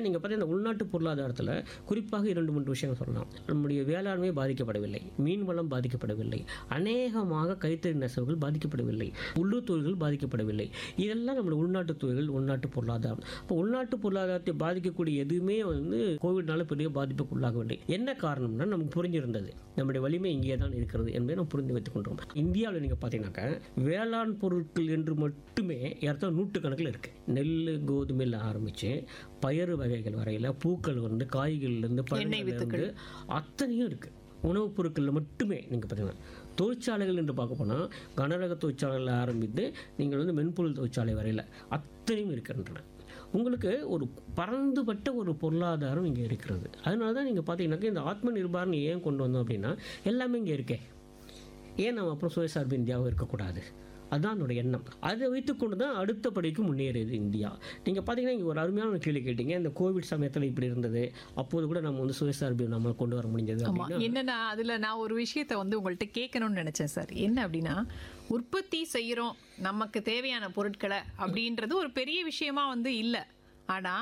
நீங்கள் பார்த்தீங்கன்னா உள்நாட்டு பொருளாதாரத்தில் குறிப்பாக இரண்டு மூன்று விஷயம் சொல்லலாம் நம்முடைய வேளாண்மை பாதிக்கப்படவில்லை மீன் வளம் பாதிக்கப்படவில்லை அநேகமாக கைத்தறி நெசவுகள் பாதிக்கப்படவில்லை உள்ளூர் தொழில்கள் பாதிக்கப்படவில்லை இதெல்லாம் நம்மளுடைய உள்நாட்டு தொழில்கள் உள்நாட்டு பொருளாதாரம் இப்போ உள்நாட்டு பொருளாதாரத்தை பாதிக்கக்கூடிய எதுவுமே வந்து கோவிட்னால பெரிய பாதிப்புக்கு உள்ளாகவில்லை என்ன காரணம்னா நமக்கு புரிஞ்சிருந்தது நம்முடைய வலிமை இங்கே தான் இருக்கிறது என்பதை நாம் புரிந்து வைத்துக் கொண்டோம் இந்தியாவில் நீங்கள் பார்த்தீங்கன்னாக்கா வேளாண் பொருட்கள் என்று மட்டுமே ஏற்ற நூற்றுக்கணக்கில் இருக்கு நெல் கோதுமையில் ஆரம்பித்து பயறு வகைகள் வரையில் பூக்கள் வந்து காய்கறிலேருந்து எண்ணெய் பழங்கள்லேருந்து அத்தனையும் இருக்குது உணவுப் பொருட்களில் மட்டுமே நீங்கள் பார்த்தீங்கன்னா தொழிற்சாலைகள் என்று பார்க்க போனால் கனரக தொழிற்சாலையில் ஆரம்பித்து நீங்கள் வந்து மென்பொருள் தொழிற்சாலை வரையில் அத்தனையும் இருக்கின்றன உங்களுக்கு ஒரு பறந்துபட்ட ஒரு பொருளாதாரம் இங்கே இருக்கிறது அதனால தான் நீங்கள் பார்த்தீங்கன்னாக்கா இந்த ஆத்ம நிர்பாரணம் ஏன் கொண்டு வந்தோம் அப்படின்னா எல்லாமே இங்கே இருக்கே ஏன் நம்ம அப்புறம் சுயசார்பு இந்தியாவும் இருக்கக்கூடாது அதுதான் என்னோட எண்ணம் அதை வைத்துக்கொண்டு தான் அடுத்த படிக்கு முன்னேறியது இந்தியா நீங்கள் பார்த்தீங்கன்னா இங்கே ஒரு அருமையான ஒரு கேள்வி கேட்டீங்க இந்த கோவிட் சமயத்தில் இப்படி இருந்தது அப்போது கூட நம்ம வந்து சுயசார்பு நம்ம கொண்டு வர முடிஞ்சது ஆமா அப்படின்னா என்னன்னா அதுல நான் ஒரு விஷயத்த வந்து உங்கள்ட்ட கேட்கணும்னு நினைச்சேன் சார் என்ன அப்படின்னா உற்பத்தி செய்யறோம் நமக்கு தேவையான பொருட்களை அப்படின்றது ஒரு பெரிய விஷயமா வந்து இல்ல ஆனா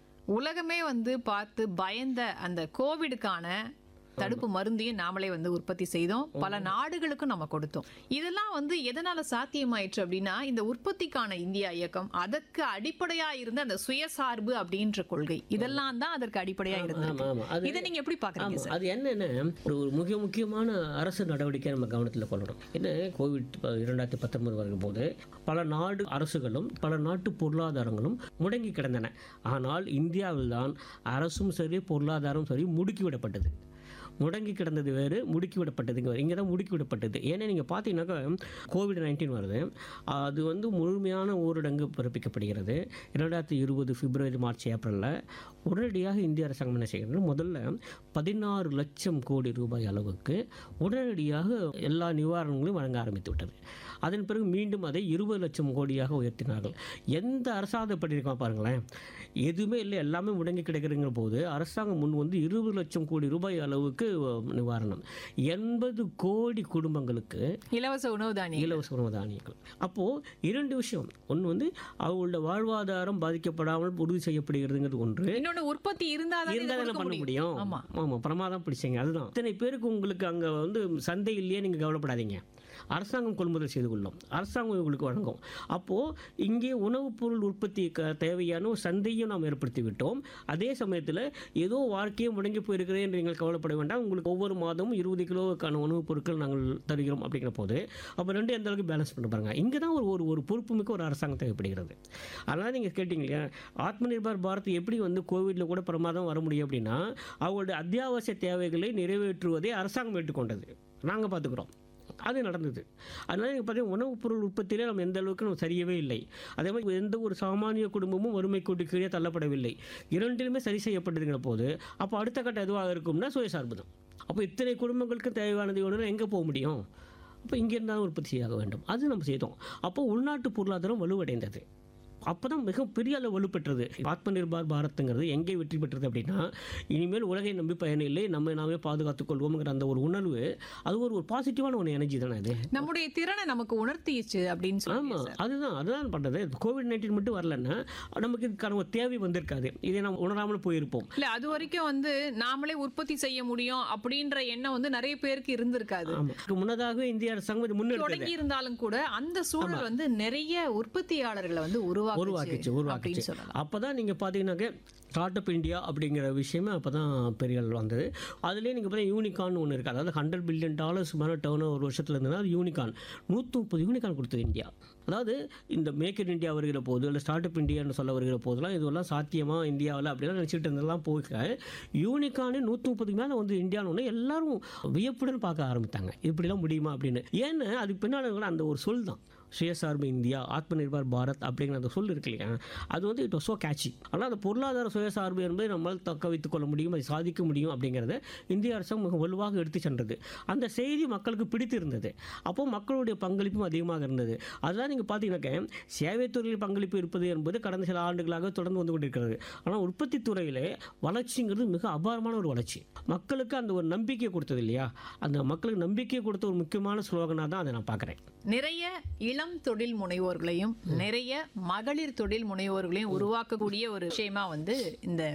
உலகமே வந்து பார்த்து பயந்த அந்த கோவிடுக்கான தடுப்பு மருந்தையும் நாமளே வந்து உற்பத்தி செய்தோம் பல நாடுகளுக்கும் நம்ம கொடுத்தோம் இதெல்லாம் வந்து எதனால சாத்தியமாயிற்று அப்படின்னா இந்த உற்பத்திக்கான இந்தியா இயக்கம் அதற்கு அடிப்படையா இருந்த அந்த சுயசார்பு அப்படின்ற கொள்கை இதெல்லாம் தான் அதற்கு அடிப்படையா ஆமா இருந்தது ஆமா அது இதை நீங்க எப்படி பாக்குறீங்க ஆமா, சார் அது என்னன்னா ஒரு ஒரு மிக முக்கியமான அரசு நடவடிக்கை நம்ம கவனத்தில் கொள்ளணும் என்ன கோவிட் ப- இரண்டாயிரத்தி பத்தொன்பது வருகும் போது பல நாடு அரசுகளும் பல நாட்டு பொருளாதாரங்களும் முடங்கி கிடந்தன ஆனால் இந்தியாவில் தான் அரசும் சரி பொருளாதாரம் சரி முடுக்கி விடப்பட்டது முடங்கி கிடந்தது வேறு முடுக்கி விடப்பட்டதுங்க வேறு இங்கே தான் முடுக்கி விடப்பட்டது ஏன்னா நீங்கள் பார்த்தீங்கன்னாக்கா கோவிட் நைன்டீன் வருது அது வந்து முழுமையான ஊரடங்கு பிறப்பிக்கப்படுகிறது இரண்டாயிரத்தி இருபது பிப்ரவரி மார்ச் ஏப்ரலில் உடனடியாக இந்திய அரசாங்கம் என்ன செய்கிறது முதல்ல பதினாறு லட்சம் கோடி ரூபாய் அளவுக்கு உடனடியாக எல்லா நிவாரணங்களையும் வழங்க ஆரம்பித்து விட்டது அதன் பிறகு மீண்டும் அதை இருபது லட்சம் கோடியாக உயர்த்தினார்கள் எந்த அரசாங்கம் பண்ணியிருக்கோம் பாருங்களேன் எதுவுமே இல்லை எல்லாமே முடங்கி கிடக்குறங்கிற போது அரசாங்கம் முன் வந்து இருபது லட்சம் கோடி ரூபாய் அளவுக்கு அஹ், நிவாரணம் எண்பது கோடி குடும்பங்களுக்கு இலவச உணவு தானியம் இலவச உணவு தானியங்கள் அப்போது இரண்டு விஷயம் ஒன்று வந்து அவங்களோட வாழ்வாதாரம் பாதிக்கப்படாமல் உறுதி செய்யப்படுகிறதுங்கிறது ஒன்று இன்னொன்னு உற்பத்தி இருந்தா இருந்தால் தானே பண்ண முடியும் ஆமா. ஆமாம் பிரமாதம் பிடிச்சீங்க அதுதான் இத்தனை பேருக்கு உங்களுக்கு அங்கே வந்து சந்தை இல்லையே நீங்கள் கவலைப்படாதீங்க அரசாங்கம் கொள்முதல் செய்து கொள்ளும் அரசாங்கம் உங்களுக்கு வழங்கும் அப்போது இங்கே உணவுப் பொருள் உற்பத்தி க தேவையான ஒரு சந்தையும் நாம் ஏற்படுத்தி விட்டோம் அதே சமயத்தில் ஏதோ வாழ்க்கையே முடங்கி போயிருக்கிறே என்று நீங்கள் கவலைப்பட வேண்டாம் உங்களுக்கு ஒவ்வொரு மாதமும் இருபது கிலோவுக்கான உணவுப் பொருட்கள் நாங்கள் தருகிறோம் அப்படிங்கிற போது அப்போ ரெண்டு எந்த அளவுக்கு பேலன்ஸ் பண்ண பாருங்க இங்கே தான் ஒரு ஒரு ஒரு பொறுப்புமிக்க ஒரு அரசாங்கம் தேவைப்படுகிறது அதனால் நீங்கள் கேட்டீங்க இல்லையா ஆத்ம நிர்பார் பாரத் எப்படி வந்து கோவிட்ல கூட பிரமாதம் வர முடியும் அப்படின்னா அவங்களுடைய அத்தியாவசிய தேவைகளை நிறைவேற்றுவதை அரசாங்கம் ஏற்றுக்கொண்டது நாங்கள் பார்த்துக்குறோம் அது நடந்தது அதனால் நீங்கள் பார்த்தீங்கன்னா உணவுப் பொருள் உற்பத்தியிலே நம்ம எந்த அளவுக்கு நம்ம சரியவே இல்லை அதே மாதிரி எந்த ஒரு சாமானிய குடும்பமும் வறுமை கோட்டு கீழே தள்ளப்படவில்லை இரண்டிலுமே சரி செய்யப்பட்டதுங்கிற போது அப்போ அடுத்த கட்டம் எதுவாக இருக்கும்னா சுயசார்பு தான் அப்போ இத்தனை குடும்பங்களுக்கு தேவையானது ஒன்று எங்கே போக முடியும் அப்போ இங்கேருந்து தான் உற்பத்தி செய்யாக வேண்டும் அது நம்ம செய்தோம் அப்போ உள்நாட்டு பொருளாதாரம் வலுவடைந்தது அப்போ தான் மிக பெரிய அளவு வலுப்பெற்றது ஆத்ம நிர்பார் பாரத்துங்கிறது எங்கே வெற்றி பெற்றது அப்படின்னா இனிமேல் உலகை நம்பி பயன் இல்லை நம்ம நாமே பாதுகாத்துக் கொள்வோங்கிற அந்த ஒரு உணர்வு அது ஒரு ஒரு பாசிட்டிவான ஒரு எனர்ஜி தானே அது நம்முடைய திறனை நமக்கு உணர்த்திச்சு அப்படின்னு சொல்லி ஆமாம் அதுதான் அதுதான் பண்ணுறது கோவிட் நைன்டீன் மட்டும் வரலன்னா நமக்கு இதுக்கான ஒரு தேவை வந்திருக்காது இதை நம்ம உணராமல் போயிருப்போம் இல்ல அது வரைக்கும் வந்து நாமளே உற்பத்தி செய்ய முடியும் அப்படின்ற எண்ணம் வந்து நிறைய பேருக்கு இருந்திருக்காது ஆமாம் இதுக்கு முன்னதாகவே இந்திய அரசாங்கம் இது முன்னெடுத்தது தொடங்கி இருந்தாலும் கூட அந்த சூழல் வந்து நிறைய உற்பத்தியாளர்களை வந்து உருவாக்குச்சு உருவாக்கிச்சு உருவாக்கிச்சு அப்படின்னு சொல்லலாம் அப்போ தான் நீங்கள் பார்த்தீங்கன்னாக்க ஸ்டார்ட் அப் இந்தியா அப்படிங்கிற விஷயமே அப்போ தான் பெரிய அளவில் வந்தது அதுலேயே நீங்கள் பார்த்தீங்கன்னா யூனிகான் ஒன்று இருக்குது அதாவது ஹண்ட்ரட் பில்லியன் டாலர்ஸ் மேலே டேர்ன் ஒரு வருஷத்தில் இருந்ததுன்னா அது யூனிகான் நூற்றி முப்பது யூனிகான் கொடுத்தது இந்தியா அதாவது இந்த மேக் இன் இந்தியா வருகிற போது இல்லை ஸ்டார்ட் அப் இந்தியான்னு சொல்ல வருகிற போதெல்லாம் இதுவெல்லாம் சாத்தியமா இந்தியாவில் அப்படிலாம் நினச்சிட்டு இருந்ததெல்லாம் போக யூனிகானே நூற்றி முப்பதுக்கு மேலே வந்து இந்தியான்னு ஒன்று எல்லாரும் வியப்புடன் பார்க்க ஆரம்பித்தாங்க இப்படிலாம் முடியுமா அப்படின்னு ஏன்னா அதுக்கு பின்னால் கூட அந்த ஒரு சொல் தான் சுயசார்பு இந்தியா ஆத்ம நிர்பார் பாரத் அப்படிங்கிற அந்த சொல் இருக்கு இல்லையா அது வந்து இட் ஸோ கேட்சி ஆனால் அந்த பொருளாதார சுயசார்பு என்பதை நம்மால் தக்க வைத்துக் கொள்ள முடியும் அதை சாதிக்க முடியும் அப்படிங்கிறத இந்திய அரசாங்கம் மிக வலுவாக எடுத்து சென்றது அந்த செய்தி மக்களுக்கு பிடித்திருந்தது அப்போ மக்களுடைய பங்களிப்பும் அதிகமாக இருந்தது அதெல்லாம் நீங்கள் பார்த்தீங்கன்னாக்க சேவைத்துறையில் பங்களிப்பு இருப்பது என்பது கடந்த சில ஆண்டுகளாக தொடர்ந்து வந்து கொண்டிருக்கிறது ஆனால் உற்பத்தி துறையிலே வளர்ச்சிங்கிறது மிக அபாரமான ஒரு வளர்ச்சி மக்களுக்கு அந்த ஒரு நம்பிக்கை கொடுத்தது இல்லையா அந்த மக்களுக்கு நம்பிக்கை கொடுத்த ஒரு முக்கியமான ஸ்லோகனாக தான் அதை நான் பார்க்குறேன் நிறைய இளம் தொழில் முனைவோர்களையும் நிறைய மகளிர் தொழில் முனைவோர்களையும் உருவாக்கக்கூடிய ஒரு விஷயமா வந்து இந்த